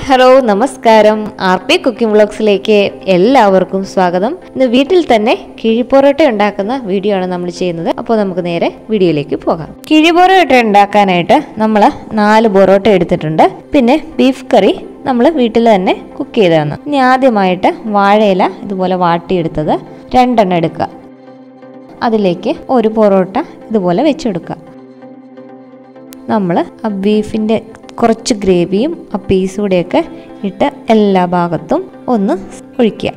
hello നമസ്കാരം R P cooking വ്ളോഗ്സിലേക്ക് എല്ലാവർക്കും സ്വാഗതം ഇന്ന് വീട്ടിൽ തന്നെ കിഴിപ്പൊറോട്ട ഉണ്ടാക്കുന്ന വീഡിയോ ആണ് നമ്മൾ ചെയ്യുന്നത് അപ്പോൾ നമുക്ക് നേരെ വീഡിയോയിലേക്ക് പോകാം കിഴിപ്പൊറോട്ട ഉണ്ടാക്കാനായിട്ട് നമ്മൾ നാല് പൊറോട്ട എടുത്തിട്ടുണ്ട് പിന്നെ ബീഫ് കറി നമ്മൾ വീട്ടിൽ തന്നെ കുക്ക് ചെയ്തതാണ് ഇനി ആദ്യമായിട്ട് വാഴയില ഇതുപോലെ വാട്ടിയെടുത്തത് രണ്ടെണ്ണം എടുക്കുക അതിലേക്ക് ഒരു പൊറോട്ട ഇതുപോലെ വെച്ചെടുക്കുക നമ്മൾ ആ ബീഫിൻ്റെ കുറച്ച് ഗ്രേവിയും ആ പീസും കൂടെയൊക്കെ ഇട്ട് എല്ലാ ഭാഗത്തും ഒന്ന് ഒഴിക്കുക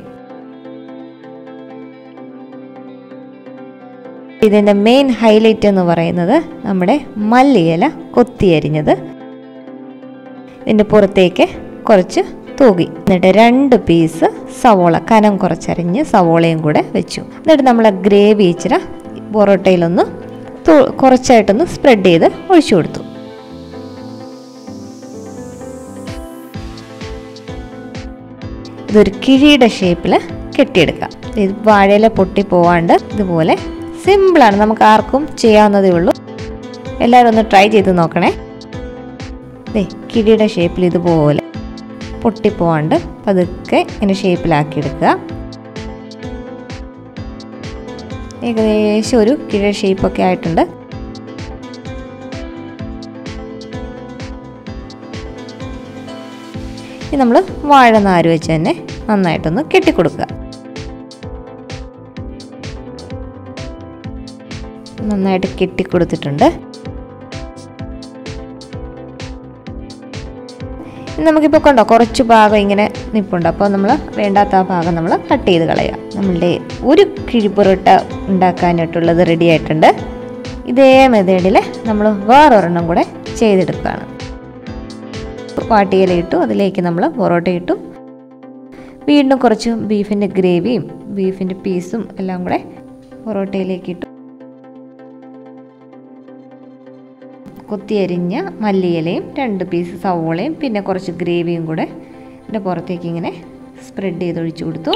ഇതിൻ്റെ മെയിൻ ഹൈലൈറ്റ് എന്ന് പറയുന്നത് നമ്മുടെ മല്ലിയില കൊത്തിയരിഞ്ഞത് ഇതിൻ്റെ പുറത്തേക്ക് കുറച്ച് തൂകി എന്നിട്ട് രണ്ട് പീസ് സവോള കനം കുറച്ചരിഞ്ഞ് സവോളയും കൂടെ വെച്ചു എന്നിട്ട് നമ്മൾ ഗ്രേവി ഇച്ചിരി പൊറോട്ടയിലൊന്ന് തു- കുറച്ചായിട്ടൊന്ന് സ്പ്രെഡ് ചെയ്ത് ഒഴിച്ചു കൊടുത്തു ഇതൊരു കിഴിയുടെ ഷേപ്പിൽ കെട്ടിയെടുക്കാം ഇത് വാഴയില പൊട്ടി പോവാണ്ട് ഇതുപോലെ സിമ്പിളാണ് നമുക്ക് ആർക്കും ചെയ്യാവുന്നതേ ഉള്ളൂ എല്ലാവരും ഒന്ന് ട്രൈ ചെയ്ത് നോക്കണേ ദേ കിഴിയുടെ ഷേപ്പിൽ ഇതുപോലെ പൊട്ടിപ്പോവാണ്ട് പതുക്കെ ഇങ്ങനെ ഷേപ്പിലാക്കി എടുക്കുക ഏകദേശം ഒരു കിഴ ഷേപ്പൊക്കെ ആയിട്ടുണ്ട് ഇനി നമ്മൾ വാഴ നാര് വെച്ച് തന്നെ നന്നായിട്ടൊന്ന് കെട്ടിക്കൊടുക്കുക നന്നായിട്ട് കെട്ടിക്കൊടുത്തിട്ടുണ്ട് ഇനി നമുക്കിപ്പോൾ കണ്ടോ കുറച്ച് ഭാഗം ഇങ്ങനെ നിൽപ്പുണ്ട് അപ്പോൾ നമ്മൾ വേണ്ടാത്ത ആ ഭാഗം നമ്മൾ കട്ട് ചെയ്ത് കളയുക നമ്മളുടെ ഒരു കിഴിപ്പൊറോട്ട ഉണ്ടാക്കാനായിട്ടുള്ളത് റെഡി ആയിട്ടുണ്ട് ഇതേ മെത്തേഡിൽ നമ്മൾ വേറൊരെണ്ണം കൂടെ ചെയ്തെടുക്കുകയാണ് വാട്ടിയില ഇട്ടു അതിലേക്ക് നമ്മൾ പൊറോട്ട ഇട്ടു വീണ്ടും കുറച്ച് ബീഫിൻ്റെ ഗ്രേവിയും ബീഫിൻ്റെ പീസും എല്ലാം കൂടെ പൊറോട്ടയിലേക്ക് ഇട്ടു കൊത്തിയരിഞ്ഞ മല്ലിയിലയും രണ്ട് പീസ് സവോളയും പിന്നെ കുറച്ച് ഗ്രേവിയും കൂടെ ഇതിൻ്റെ പുറത്തേക്ക് ഇങ്ങനെ സ്പ്രെഡ് ചെയ്ത് ഒഴിച്ചു കൊടുത്തു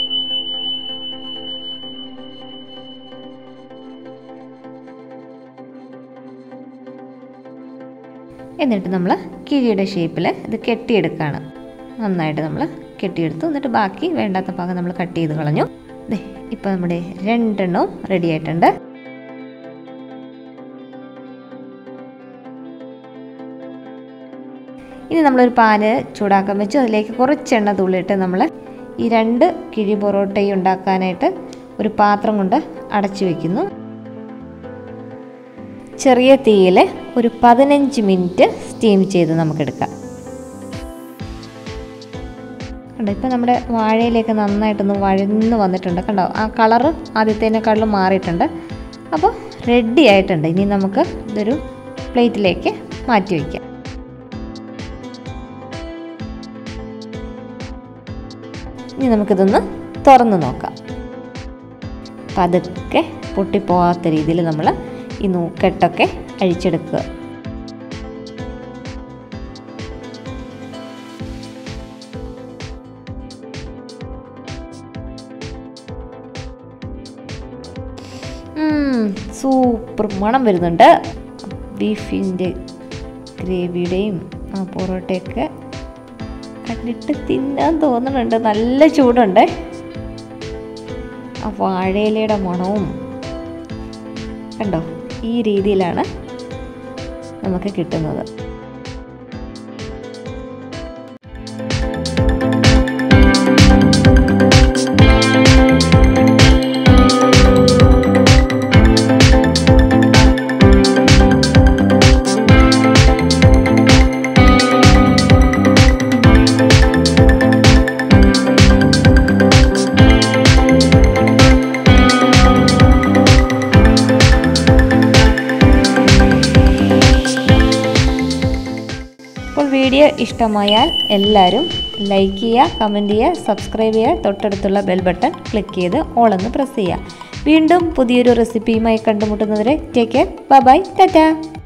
എന്നിട്ട് നമ്മൾ കിഴിയുടെ ഷേപ്പിൽ ഇത് കെട്ടിയെടുക്കുകയാണ് നന്നായിട്ട് നമ്മൾ കെട്ടിയെടുത്തു എന്നിട്ട് ബാക്കി വേണ്ടാത്ത ഭാഗം നമ്മൾ കട്ട് ചെയ്ത് കളഞ്ഞു ദേ ഇപ്പോൾ നമ്മുടെ രണ്ടെണ്ണവും റെഡി ആയിട്ടുണ്ട് ഇനി നമ്മളൊരു പാന് ചൂടാക്കാൻ വെച്ചു അതിലേക്ക് കുറച്ച് എണ്ണ തുള്ളിയിട്ട് നമ്മൾ ഈ രണ്ട് കിഴി പൊറോട്ടയും ഉണ്ടാക്കാനായിട്ട് ഒരു പാത്രം കൊണ്ട് അടച്ചു വെക്കുന്നു ചെറിയ തീയിൽ ഒരു പതിനഞ്ച് മിനിറ്റ് സ്റ്റീം ചെയ്ത് നമുക്കെടുക്കാം കണ്ടോ ഇപ്പം നമ്മുടെ വാഴയിലേക്ക് നന്നായിട്ടൊന്ന് വഴന്ന് വന്നിട്ടുണ്ട് കണ്ടോ ആ കളറ് ആദ്യത്തേനേക്കാളും മാറിയിട്ടുണ്ട് അപ്പോൾ റെഡി ആയിട്ടുണ്ട് ഇനി നമുക്ക് ഇതൊരു പ്ലേറ്റിലേക്ക് മാറ്റി വയ്ക്കാം ഇനി നമുക്കിതൊന്ന് തുറന്ന് നോക്കാം പതുക്കെ പൊട്ടിപ്പോകാത്ത രീതിയിൽ നമ്മൾ ഈ നൂക്കെട്ടൊക്കെ അഴിച്ചെടുക്കുക സൂപ്പർ മണം വരുന്നുണ്ട് ബീഫിൻ്റെ ഗ്രേവിയുടെയും ആ പൊറോട്ടയൊക്കെ കണ്ടിട്ട് തിന്നാൻ തോന്നുന്നുണ്ട് നല്ല ചൂടുണ്ട് ആ വാഴയിലയുടെ മണവും കണ്ടോ ഈ രീതിയിലാണ് നമുക്ക് കിട്ടുന്നത് അപ്പോൾ വീഡിയോ ഇഷ്ടമായാൽ എല്ലാവരും ലൈക്ക് ചെയ്യുക കമൻറ്റ് ചെയ്യുക സബ്സ്ക്രൈബ് ചെയ്യുക തൊട്ടടുത്തുള്ള ബെൽ ബട്ടൺ ക്ലിക്ക് ചെയ്ത് ഓളെന്ന് പ്രസ് ചെയ്യുക വീണ്ടും പുതിയൊരു റെസിപ്പിയുമായി കണ്ടുമുട്ടുന്നവരെ ടേക്ക് കെയർ ബൈ ടാറ്റ